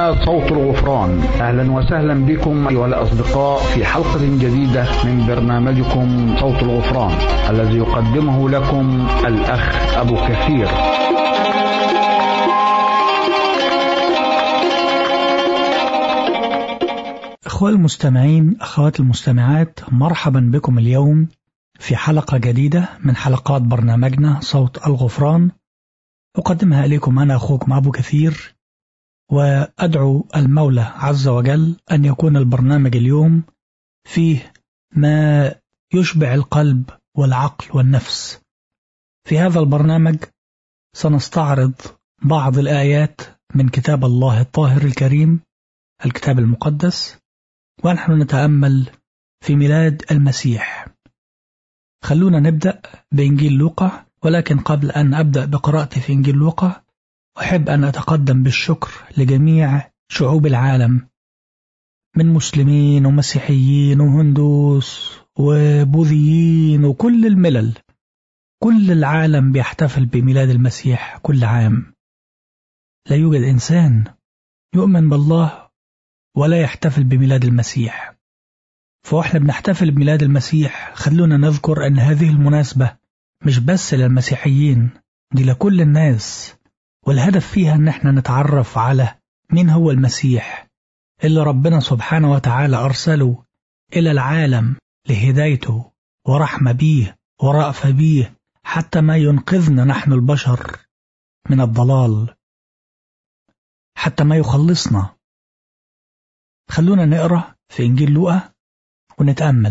إذاعة صوت الغفران أهلا وسهلا بكم أيها الأصدقاء في حلقة جديدة من برنامجكم صوت الغفران الذي يقدمه لكم الأخ أبو كثير أخوة المستمعين أخوات المستمعات مرحبا بكم اليوم في حلقة جديدة من حلقات برنامجنا صوت الغفران أقدمها إليكم أنا أخوكم أبو كثير وأدعو المولى عز وجل أن يكون البرنامج اليوم فيه ما يشبع القلب والعقل والنفس في هذا البرنامج سنستعرض بعض الآيات من كتاب الله الطاهر الكريم الكتاب المقدس ونحن نتأمل في ميلاد المسيح خلونا نبدأ بإنجيل لوقا ولكن قبل أن أبدأ بقراءتي في إنجيل لوقا أحب أن أتقدم بالشكر لجميع شعوب العالم من مسلمين ومسيحيين وهندوس وبوذيين وكل الملل كل العالم بيحتفل بميلاد المسيح كل عام لا يوجد إنسان يؤمن بالله ولا يحتفل بميلاد المسيح فواحنا بنحتفل بميلاد المسيح خلونا نذكر أن هذه المناسبة مش بس للمسيحيين دي لكل الناس والهدف فيها ان احنا نتعرف على مين هو المسيح اللي ربنا سبحانه وتعالى أرسله إلى العالم لهدايته ورحمة بيه ورأفة بيه حتى ما ينقذنا نحن البشر من الضلال حتى ما يخلصنا خلونا نقرأ في إنجيل لوقا ونتأمل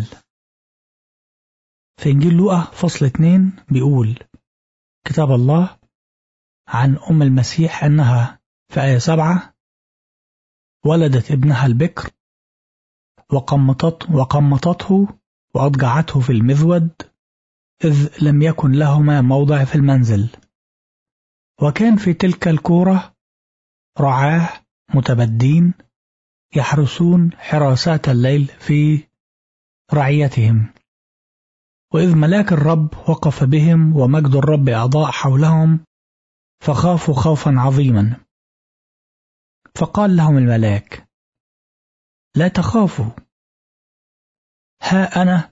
في إنجيل لوقا فصل 2 بيقول كتاب الله عن أم المسيح أنها في آية سبعة ولدت ابنها البكر وقمطت وقمطته وأضجعته في المذود إذ لم يكن لهما موضع في المنزل وكان في تلك الكورة رعاه متبدين يحرسون حراسات الليل في رعيتهم وإذ ملاك الرب وقف بهم ومجد الرب أضاء حولهم فخافوا خوفا عظيما فقال لهم الملاك لا تخافوا ها أنا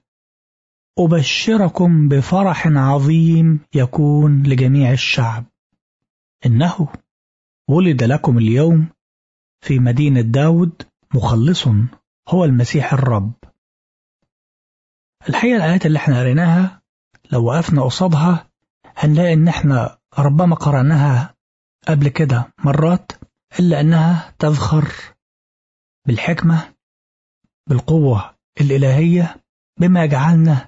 أبشركم بفرح عظيم يكون لجميع الشعب إنه ولد لكم اليوم في مدينة داود مخلص هو المسيح الرب الحقيقة الآيات اللي احنا قريناها لو وقفنا قصادها هنلاقي إن احنا ربما قرأناها قبل كده مرات إلا أنها تذخر بالحكمة بالقوة الإلهية بما يجعلنا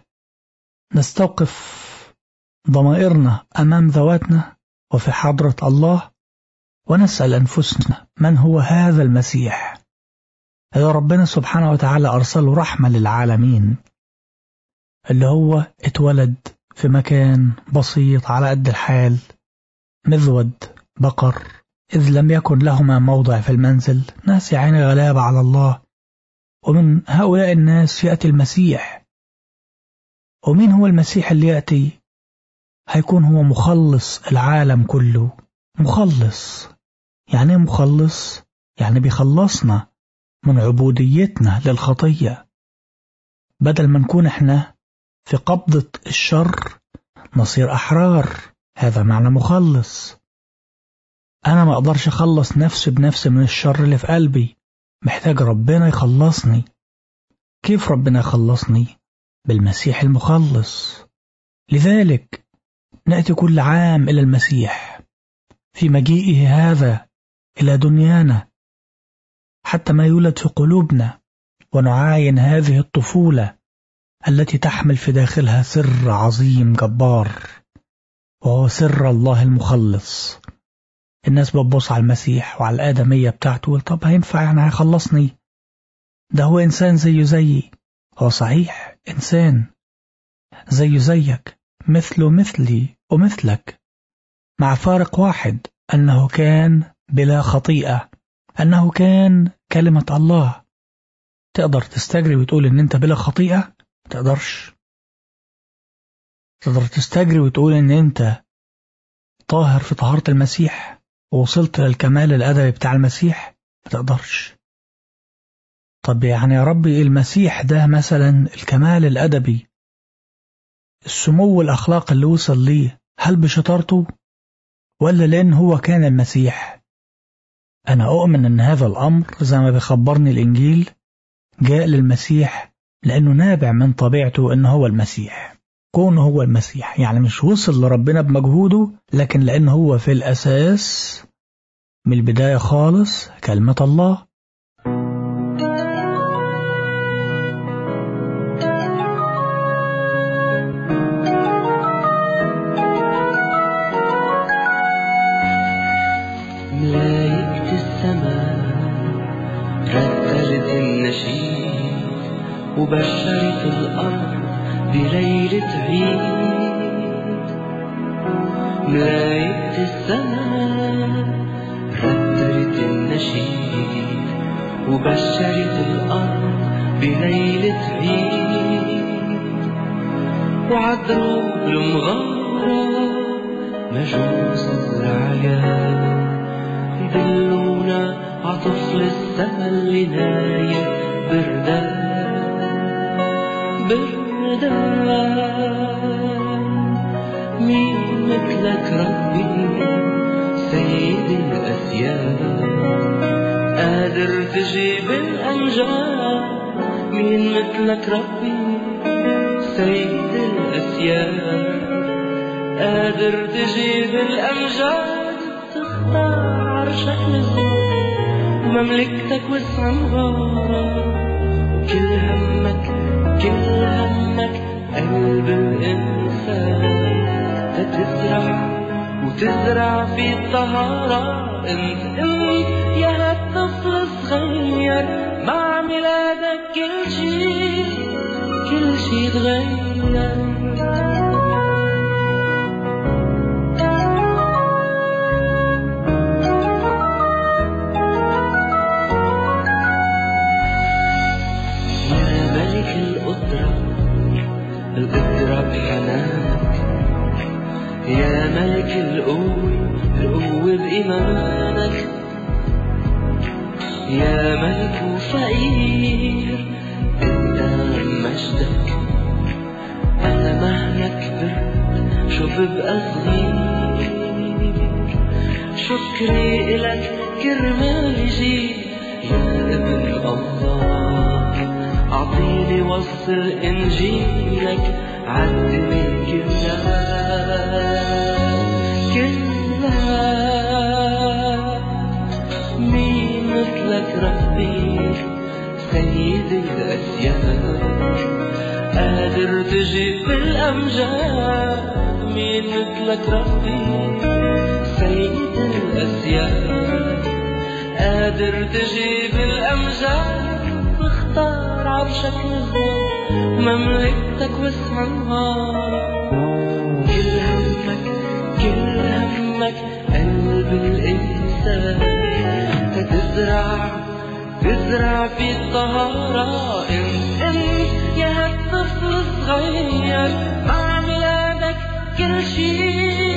نستوقف ضمائرنا أمام ذواتنا وفي حضرة الله ونسأل أنفسنا من هو هذا المسيح اللي ربنا سبحانه وتعالى أرسله رحمة للعالمين اللي هو اتولد في مكان بسيط على قد الحال مذود بقر إذ لم يكن لهما موضع في المنزل ناس يا عيني غلابة على الله ومن هؤلاء الناس يأتي المسيح ومين هو المسيح اللي يأتي هيكون هو مخلص العالم كله مخلص يعني ايه مخلص يعني بيخلصنا من عبوديتنا للخطية بدل ما نكون احنا في قبضة الشر نصير أحرار هذا معنى مخلص أنا ما أقدرش أخلص نفسي بنفسي من الشر اللي في قلبي محتاج ربنا يخلصني كيف ربنا يخلصني؟ بالمسيح المخلص لذلك نأتي كل عام إلى المسيح في مجيئه هذا إلى دنيانا حتى ما يولد في قلوبنا ونعاين هذه الطفولة التي تحمل في داخلها سر عظيم جبار وهو سر الله المخلص الناس بتبص على المسيح وعلى الآدمية بتاعته طب هينفع يعني هيخلصني ده هو إنسان زيه زيي هو صحيح إنسان زيه زيك مثله مثلي ومثلك مع فارق واحد أنه كان بلا خطيئة أنه كان كلمة الله تقدر تستجري وتقول إن أنت بلا خطيئة تقدرش تقدر تستجري وتقول إن أنت طاهر في طهارة المسيح ووصلت للكمال الأدبي بتاع المسيح ما تقدرش طب يعني يا ربي المسيح ده مثلا الكمال الأدبي السمو الأخلاق اللي وصل ليه هل بشطارته ولا لأن هو كان المسيح أنا أؤمن أن هذا الأمر زي ما بيخبرني الإنجيل جاء للمسيح لأنه نابع من طبيعته أنه هو المسيح كونه هو المسيح يعني مش وصل لربنا بمجهوده لكن لأنه هو في الأساس من البداية خالص كلمة الله ملايكة السماء رتلت النشيد وبشرت الأرض بليلة عيد ملايكة السماء رتلت النشيد وبشرت الأرض بليلة عيد وعذروا المغارة مجوس الرعايا يدلونا عطفل السما اللي نايم بردان بردان مين مثلك ربي سيد الأسياد قادر تجيب الأمجاد مين مثلك ربي سيد الأسياد قادر تجيب الأمجاد تختار عرشك للزور ومملكتك وسع مغارة وكل همك كل همك قلب الإنسان تتزرع وتزرع في الطهارة انت انت يا هالطفل صغير مع ميلادك كل شي كل شي تغير يا ملك القدرة القدرة بحنانك يا ملك القوة القوة بإيمانك يا ملك وفقير قدام مجدك أنا مهما كبرت شو ببقى صغير شكري إلك كرمال جيت يا ابن الله أعطيني وصل إنجيلك عالدنيا كلها كلها مين مثلك ربي سيد الأسياد قادر تجيب الأمجاد مين مثلك ربي سيد الأسياد قادر تجيب الأمجاد تختار عرشك للزور مملكتك وسع النهار كل همك كل همك قلب الإنسان تزرع تزرع في الطهارة انت انت يا هالطفل الصغير مع ميلادك كل شي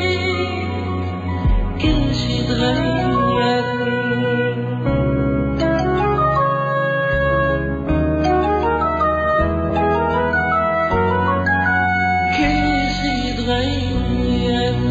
كل شي تغير كل شي تغير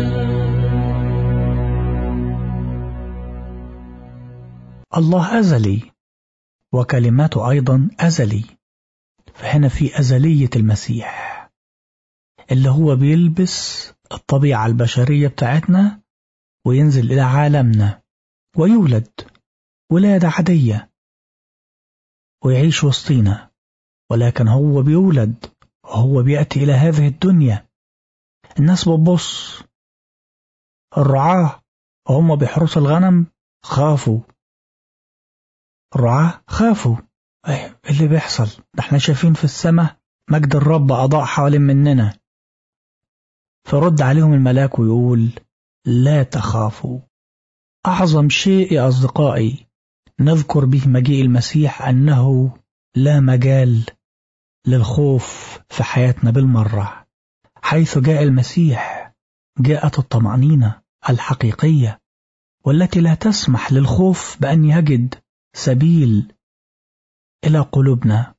الله أزلي وكلماته أيضا أزلي فهنا في أزلية المسيح اللي هو بيلبس الطبيعة البشرية بتاعتنا وينزل إلى عالمنا ويولد ولادة عادية ويعيش وسطينا ولكن هو بيولد وهو بيأتي إلى هذه الدنيا الناس بتبص الرعاة وهم بيحرسوا الغنم خافوا الرعاة خافوا ايه اللي بيحصل ده احنا شايفين في السماء مجد الرب أضاء حوالين مننا فرد عليهم الملاك ويقول لا تخافوا أعظم شيء يا أصدقائي نذكر به مجيء المسيح أنه لا مجال للخوف في حياتنا بالمرة حيث جاء المسيح جاءت الطمأنينة الحقيقية والتي لا تسمح للخوف بأن يجد سبيل إلى قلوبنا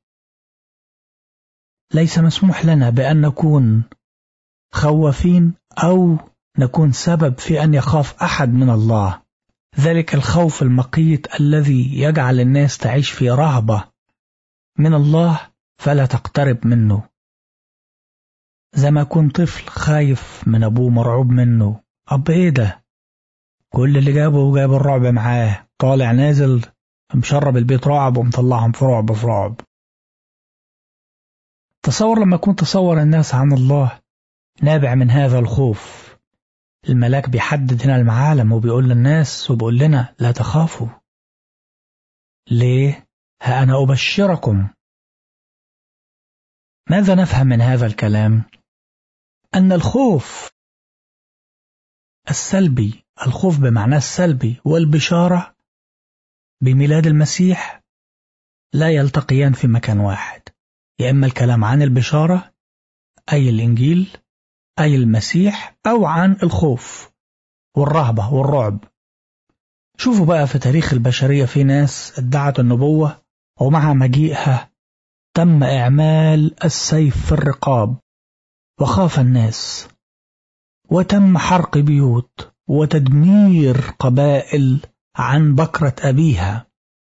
ليس مسموح لنا بأن نكون خوافين أو نكون سبب في أن يخاف أحد من الله ذلك الخوف المقيت الذي يجعل الناس تعيش في رهبة من الله فلا تقترب منه زي ما يكون طفل خايف من أبوه مرعوب منه أب إيه ده كل اللي جابه جاب الرعب معاه طالع نازل مشرب البيت رعب ومطلعهم في رعب في رعب تصور لما يكون تصور الناس عن الله نابع من هذا الخوف الملاك بيحدد هنا المعالم وبيقول للناس وبيقول لنا لا تخافوا ليه؟ ها أنا أبشركم ماذا نفهم من هذا الكلام؟ أن الخوف السلبي الخوف بمعناه السلبي والبشارة بميلاد المسيح لا يلتقيان في مكان واحد يا إما الكلام عن البشارة أي الإنجيل أي المسيح أو عن الخوف والرهبة والرعب شوفوا بقى في تاريخ البشرية في ناس ادعت النبوة ومع مجيئها تم إعمال السيف في الرقاب وخاف الناس وتم حرق بيوت وتدمير قبائل عن بكرة أبيها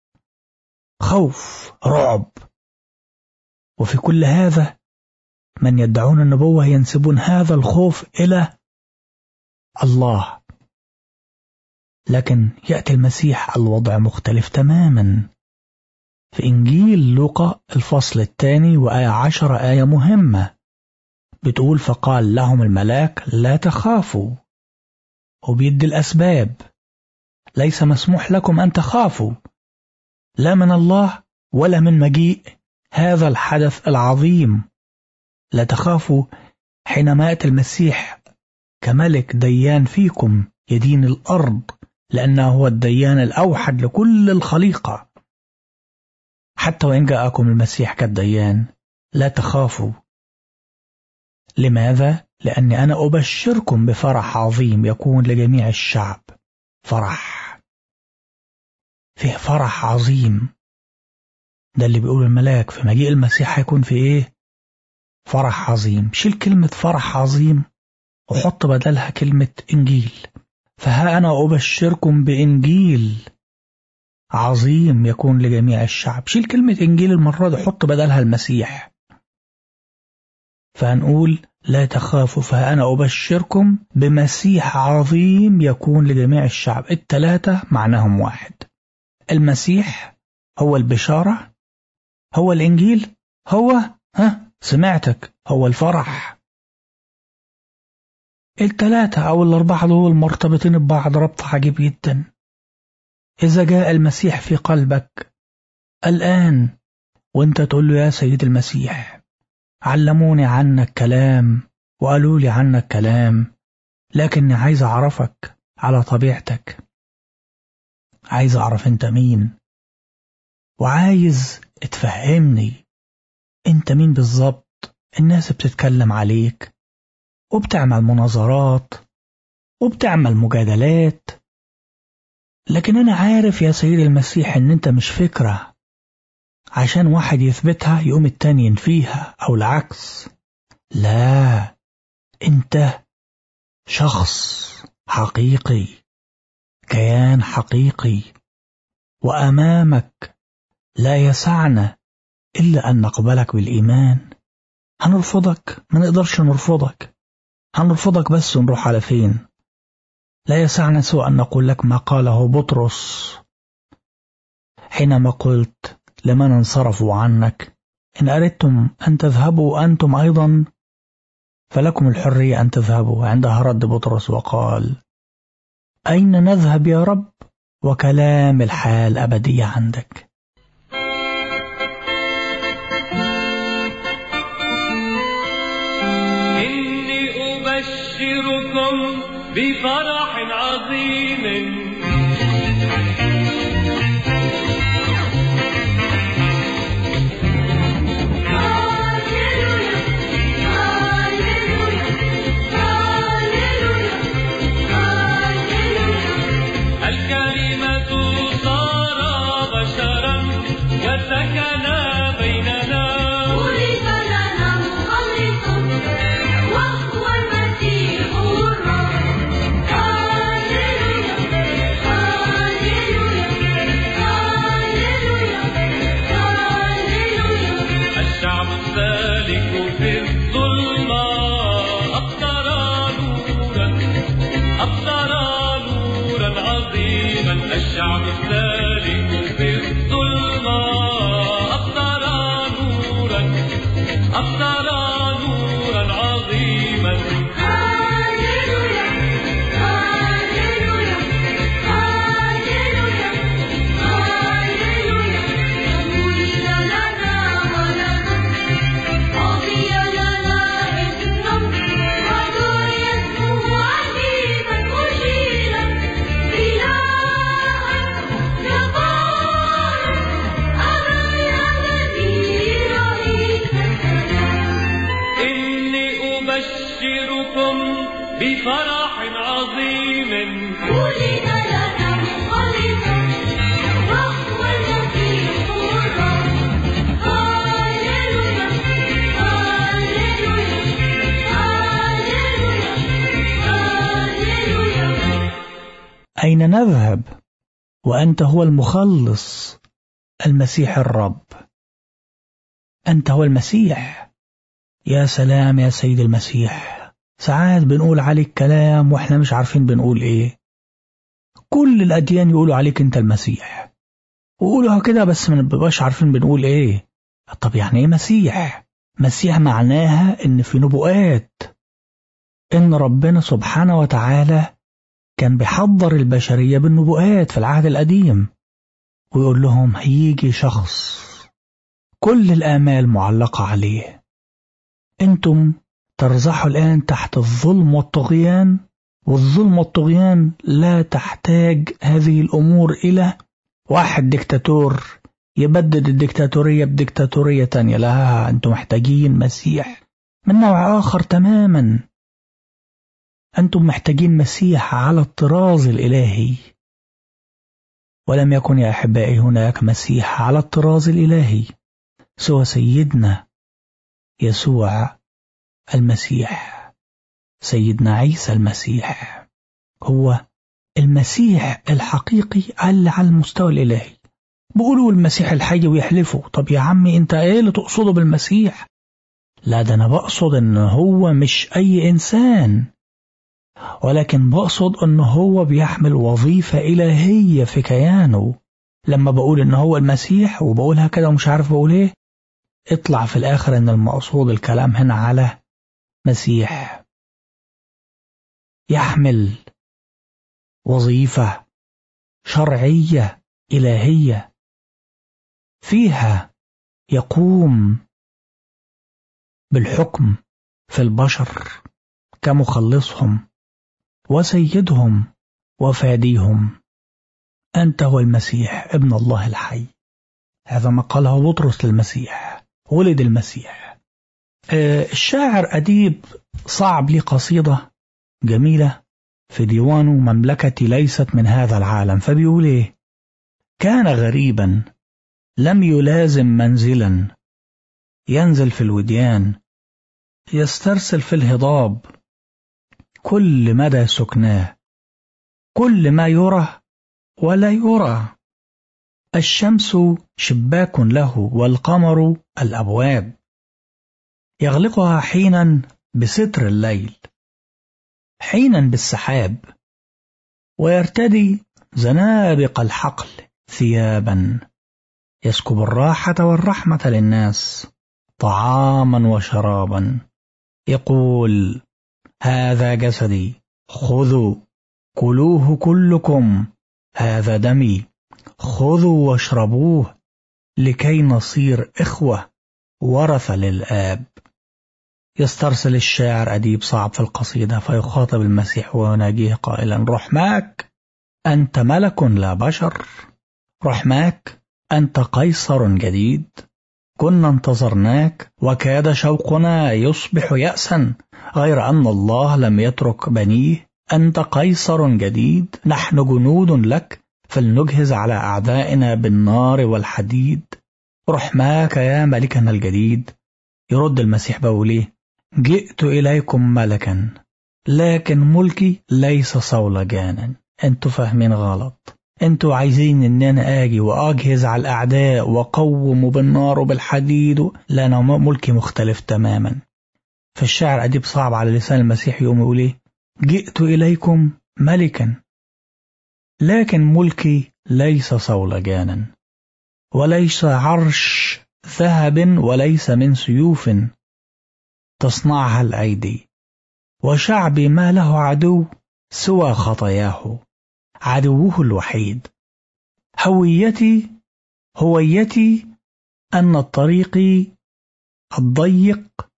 خوف رعب وفي كل هذا من يدعون النبوة ينسبون هذا الخوف إلى الله لكن يأتي المسيح الوضع مختلف تماما في إنجيل لوقا الفصل الثاني وآية عشر آية مهمة بتقول فقال لهم الملاك لا تخافوا وبيدي الأسباب ليس مسموح لكم أن تخافوا لا من الله ولا من مجيء هذا الحدث العظيم لا تخافوا حينما يأتي المسيح كملك ديان فيكم يدين الأرض لأنه هو الديان الأوحد لكل الخليقة حتى وإن جاءكم المسيح كالديان لا تخافوا لماذا؟ لأني أنا أبشركم بفرح عظيم يكون لجميع الشعب فرح فيه فرح عظيم ده اللي بيقول الملاك في مجيء المسيح هيكون في ايه فرح عظيم شيل كلمة فرح عظيم وحط بدلها كلمة إنجيل فها أنا أبشركم بإنجيل عظيم يكون لجميع الشعب شيل كلمة إنجيل المرة دي حط بدلها المسيح فهنقول لا تخافوا فها أنا أبشركم بمسيح عظيم يكون لجميع الشعب التلاتة معناهم واحد المسيح هو البشارة هو الإنجيل هو ها سمعتك هو الفرح التلاتة أو الأربعة دول مرتبطين ببعض ربط عجيب جدا إذا جاء المسيح في قلبك الآن وانت تقول له يا سيد المسيح علموني عنك كلام وقالوا لي عنك كلام لكني عايز أعرفك على طبيعتك عايز أعرف أنت مين وعايز تفهمني أنت مين بالظبط الناس بتتكلم عليك وبتعمل مناظرات وبتعمل مجادلات لكن أنا عارف يا سيد المسيح إن أنت مش فكرة عشان واحد يثبتها يقوم التاني ينفيها أو العكس لا أنت شخص حقيقي كيان حقيقي وأمامك لا يسعنا إلا أن نقبلك بالإيمان هنرفضك ما نقدرش نرفضك هنرفضك بس ونروح على فين لا يسعنا سوى أن نقول لك ما قاله بطرس حينما قلت لمن انصرفوا عنك إن أردتم أن تذهبوا أنتم أيضا فلكم الحرية أن تذهبوا عندها رد بطرس وقال أين نذهب يا رب وكلام الحال أبدية عندك إني أبشركم بفرح عظيم الكلمة صار بشرا عظيما الشعب السالك في الظلمة أبصر نورا أبصر نورا عظيما هاليلويا هاليلويا هاليلويا هاليلويا ولد لنا ولد أعطي لنا ابنا ودعي اسمه عجيبا مجيلا إلها جبارا أبدا الذي رئيس السلام إني أبشركم بفرح عظيم ولد لنا مخلصا وهو المسيح الرب هاليلويا هاليلويا هاليلويا هاليلويا أين نذهب وأنت هو المخلص المسيح الرب أنت هو المسيح يا سلام يا سيد المسيح ساعات بنقول عليك كلام وإحنا مش عارفين بنقول إيه كل الأديان يقولوا عليك أنت المسيح وقولوها كده بس ما نبقاش عارفين بنقول إيه طب يعني إيه مسيح مسيح معناها إن في نبوءات إن ربنا سبحانه وتعالى كان بيحضر البشرية بالنبوءات في العهد القديم ويقول لهم هيجي شخص كل الآمال معلقة عليه أنتم ترزحوا الآن تحت الظلم والطغيان والظلم والطغيان لا تحتاج هذه الأمور إلى واحد دكتاتور يبدد الدكتاتورية بدكتاتورية تانية لا أنتم محتاجين مسيح من نوع آخر تماما أنتم محتاجين مسيح على الطراز الإلهي ولم يكن يا أحبائي هناك مسيح على الطراز الإلهي سوى سيدنا يسوع المسيح سيدنا عيسى المسيح هو المسيح الحقيقي اللي على المستوى الإلهي بيقولوا المسيح الحي ويحلفوا طب يا عمي انت ايه اللي تقصده بالمسيح لا ده انا بقصد ان هو مش اي انسان ولكن بقصد ان هو بيحمل وظيفة الهية في كيانه لما بقول ان هو المسيح وبقولها كده ومش عارف بقول ايه اطلع في الاخر ان المقصود الكلام هنا على مسيح يحمل وظيفة شرعية إلهية فيها يقوم بالحكم في البشر كمخلصهم وسيدهم وفاديهم أنت هو المسيح ابن الله الحي هذا ما قاله بطرس للمسيح ولد المسيح آه، الشاعر أديب صعب لي قصيدة جميلة في ديوانه مملكتي ليست من هذا العالم فبيقول ايه كان غريبا لم يلازم منزلا ينزل في الوديان يسترسل في الهضاب كل مدى سكناه كل ما يرى ولا يرى الشمس شباك له والقمر الأبواب يغلقها حينا بستر الليل حينا بالسحاب ويرتدي زنابق الحقل ثيابا يسكب الراحة والرحمة للناس طعاما وشرابا يقول هذا جسدي خذوا كلوه كلكم هذا دمي خذوا واشربوه لكي نصير إخوة ورثة للآب يسترسل الشاعر أديب صعب في القصيدة فيخاطب المسيح ويناجيه قائلا رحماك أنت ملك لا بشر رحماك أنت قيصر جديد كنا انتظرناك وكاد شوقنا يصبح يأسا غير أن الله لم يترك بنيه أنت قيصر جديد نحن جنود لك فلنجهز على أعدائنا بالنار والحديد رحماك يا ملكنا الجديد يرد المسيح بقوليه جئت إليكم ملكا لكن ملكي ليس صولجانا انتوا فاهمين غلط انتوا عايزين ان انا اجي واجهز على الاعداء واقوم بالنار وبالحديد لا انا ملكي مختلف تماما فالشعر اديب صعب على لسان المسيح يقوم يقول ايه جئت اليكم ملكا لكن ملكي ليس صولجانا وليس عرش ذهب وليس من سيوف تصنعها الأيدي وشعبي ما له عدو سوى خطاياه عدوه الوحيد هويتي هويتي أن الطريق الضيق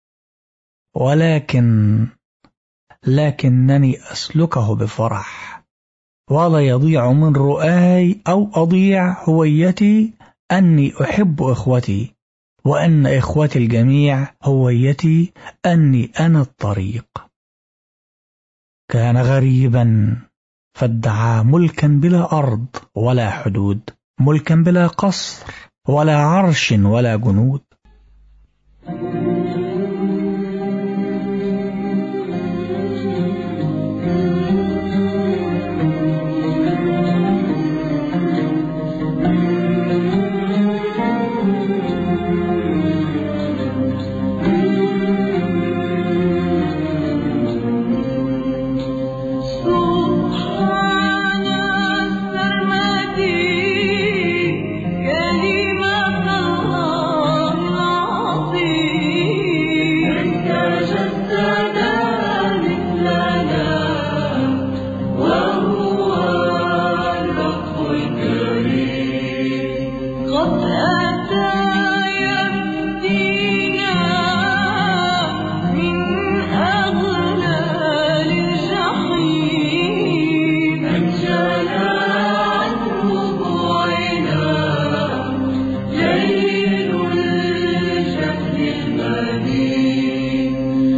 ولكن لكنني أسلكه بفرح ولا يضيع من رؤاي أو أضيع هويتي أني أحب إخوتي وأن إخوتي الجميع هويتي أني أنا الطريق كان غريبا فادعى ملكا بلا أرض ولا حدود ملكا بلا قصر ولا عرش ولا جنود سبحان السرمدي كلمة الله العظيم أنت جسد مثلنا وهو الرب الكريم قد أتى يفدينا من أغلال الجحيم أنجانا عن ربوعنا ليل الجهل المبين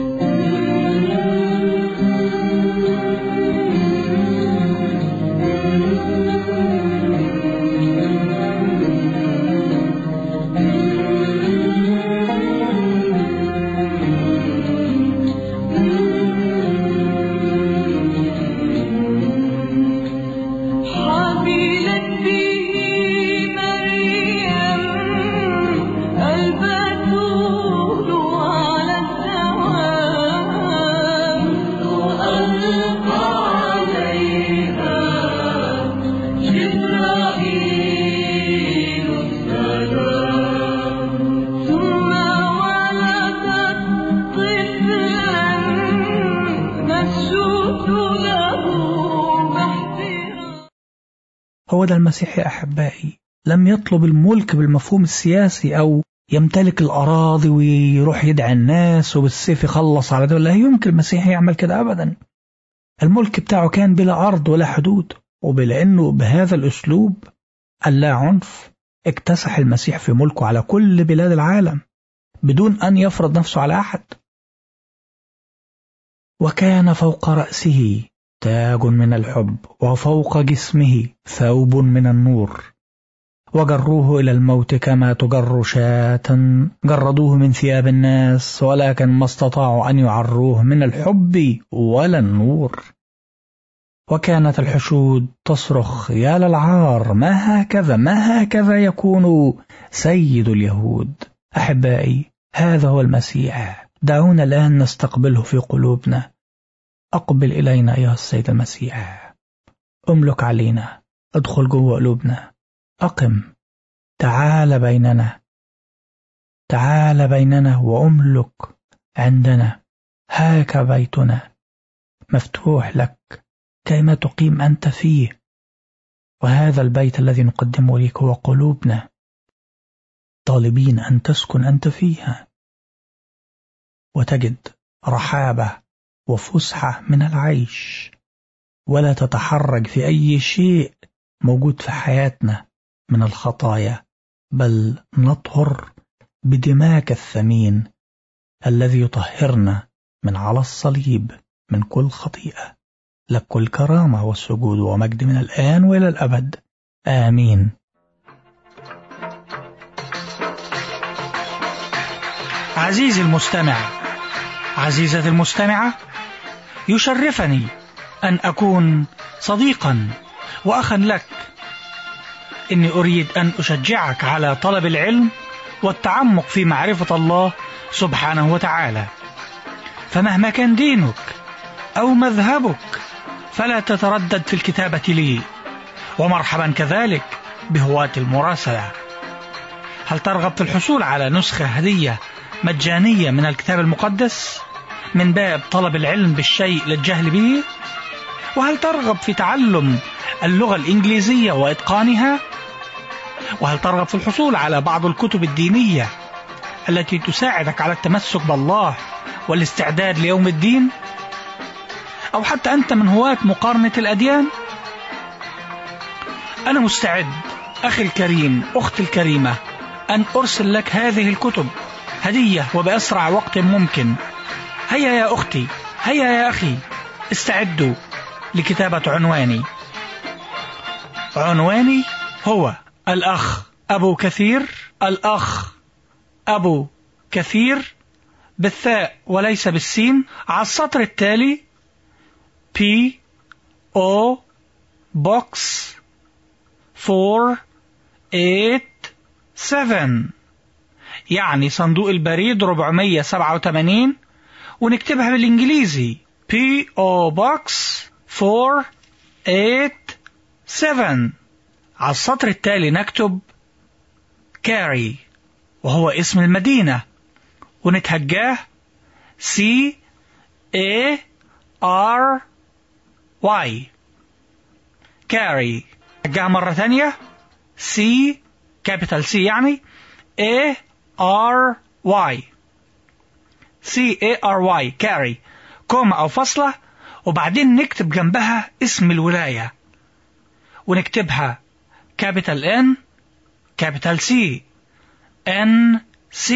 حملت به مريم البتول على الدوام ألقى عليها جبرائيل السلام ثم ولدت طفلا نسجد له باحترام هو ده المسيح يا أحبائي لم يطلب الملك بالمفهوم السياسي أو يمتلك الأراضي ويروح يدعي الناس وبالسيف يخلص على دول لا يمكن المسيح يعمل كده أبدا الملك بتاعه كان بلا أرض ولا حدود وبلا أنه بهذا الأسلوب اللا عنف اكتسح المسيح في ملكه على كل بلاد العالم بدون أن يفرض نفسه على أحد وكان فوق رأسه تاج من الحب وفوق جسمه ثوب من النور وجروه إلى الموت كما تجر شاة جردوه من ثياب الناس ولكن ما استطاعوا أن يعروه من الحب ولا النور وكانت الحشود تصرخ يا للعار ما هكذا ما هكذا يكون سيد اليهود أحبائي هذا هو المسيح دعونا الآن نستقبله في قلوبنا أقبل إلينا أيها السيد المسيح أملك علينا ادخل جوه قلوبنا أقم تعال بيننا تعال بيننا وأملك عندنا هاك بيتنا مفتوح لك كيما تقيم أنت فيه وهذا البيت الذي نقدمه لك هو قلوبنا طالبين أن تسكن أنت فيها وتجد رحابة وفسحة من العيش ولا تتحرج في أي شيء موجود في حياتنا من الخطايا بل نطهر بدماك الثمين الذي يطهرنا من على الصليب من كل خطيئة لك كل كرامة والسجود ومجد من الآن وإلى الأبد آمين عزيزي المستمع عزيزتي المستمعة يشرفني أن أكون صديقا وأخا لك إني أريد أن أشجعك على طلب العلم والتعمق في معرفة الله سبحانه وتعالى فمهما كان دينك أو مذهبك فلا تتردد في الكتابة لي ومرحبا كذلك بهواة المراسلة هل ترغب في الحصول على نسخة هدية مجانية من الكتاب المقدس من باب طلب العلم بالشيء للجهل به وهل ترغب في تعلم اللغة الإنجليزية وإتقانها وهل ترغب في الحصول على بعض الكتب الدينية التي تساعدك على التمسك بالله والاستعداد ليوم الدين أو حتى أنت من هواة مقارنة الأديان أنا مستعد أخي الكريم أختي الكريمة أن أرسل لك هذه الكتب هدية وبأسرع وقت ممكن هيا يا أختي هيا يا أخي استعدوا لكتابة عنواني عنواني هو الأخ أبو كثير الأخ أبو كثير بالثاء وليس بالسين على السطر التالي P O Box 4 8 7 يعني صندوق البريد 487 ونكتبها بالإنجليزي P O Box 4 8 7 على السطر التالي نكتب كاري وهو اسم المدينة ونتهجاه C A R Y كاري نتهجاه مرة ثانية C capital C يعني A R Y C A R Y كاري كوما أو فاصلة وبعدين نكتب جنبها اسم الولاية ونكتبها كابيتال N كابيتال C N C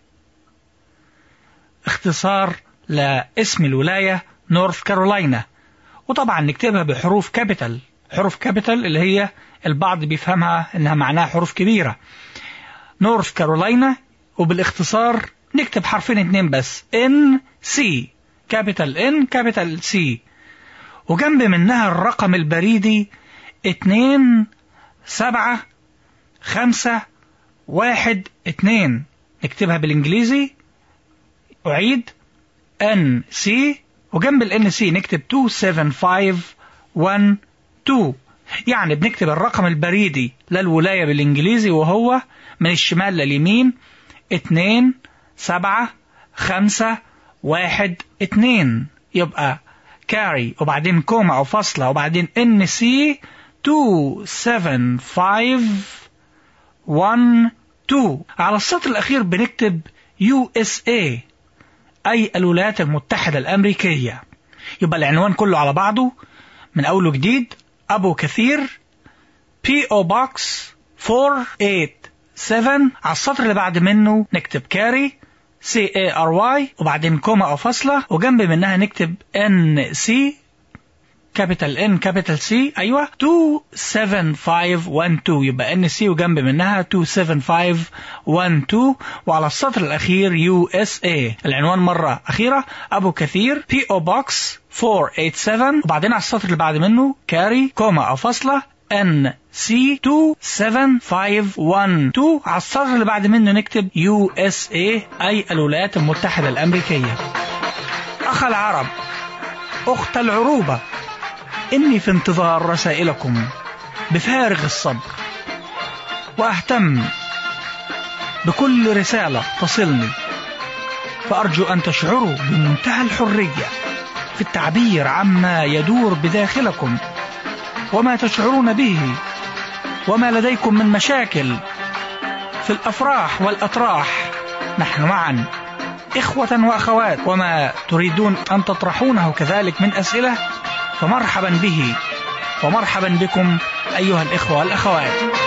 اختصار لاسم الولاية نورث كارولاينا وطبعا نكتبها بحروف كابيتال حروف كابيتال اللي هي البعض بيفهمها انها معناها حروف كبيرة نورث كارولاينا وبالاختصار نكتب حرفين اتنين بس ان سي كابيتال ان كابيتال سي وجنب منها الرقم البريدي اتنين سبعة خمسة واحد اتنين نكتبها بالانجليزي اعيد ان سي وجنب الان سي نكتب 27512 يعني بنكتب الرقم البريدي للولاية بالانجليزي وهو من الشمال لليمين اتنين سبعة خمسة واحد اتنين يبقى كاري وبعدين كوما او فاصلة وبعدين ان سي 27512 على السطر الاخير بنكتب يو اس اي اي الولايات المتحدة الامريكية يبقى العنوان كله على بعضه من اوله جديد ابو كثير بي او بوكس 487 على السطر اللي بعد منه نكتب كاري سي اي ار واي وبعدين كوما او فاصلة وجنب منها نكتب ان سي كابيتال ان كابيتال سي ايوه 27512 يبقى ان سي وجنب منها 27512 وعلى السطر الاخير يو اس اي العنوان مره اخيره ابو كثير بي او بوكس 487 وبعدين على السطر اللي بعد منه كاري كوما او فاصله ان سي 27512 على السطر اللي بعد منه نكتب يو اس اي اي الولايات المتحده الامريكيه اخ العرب اخت العروبه إني في انتظار رسائلكم بفارغ الصبر وأهتم بكل رسالة تصلني فأرجو أن تشعروا بمنتهى الحرية في التعبير عما يدور بداخلكم وما تشعرون به وما لديكم من مشاكل في الأفراح والأتراح نحن معا إخوة وأخوات وما تريدون أن تطرحونه كذلك من أسئلة فمرحبا به ومرحبا بكم أيها الإخوة والأخوات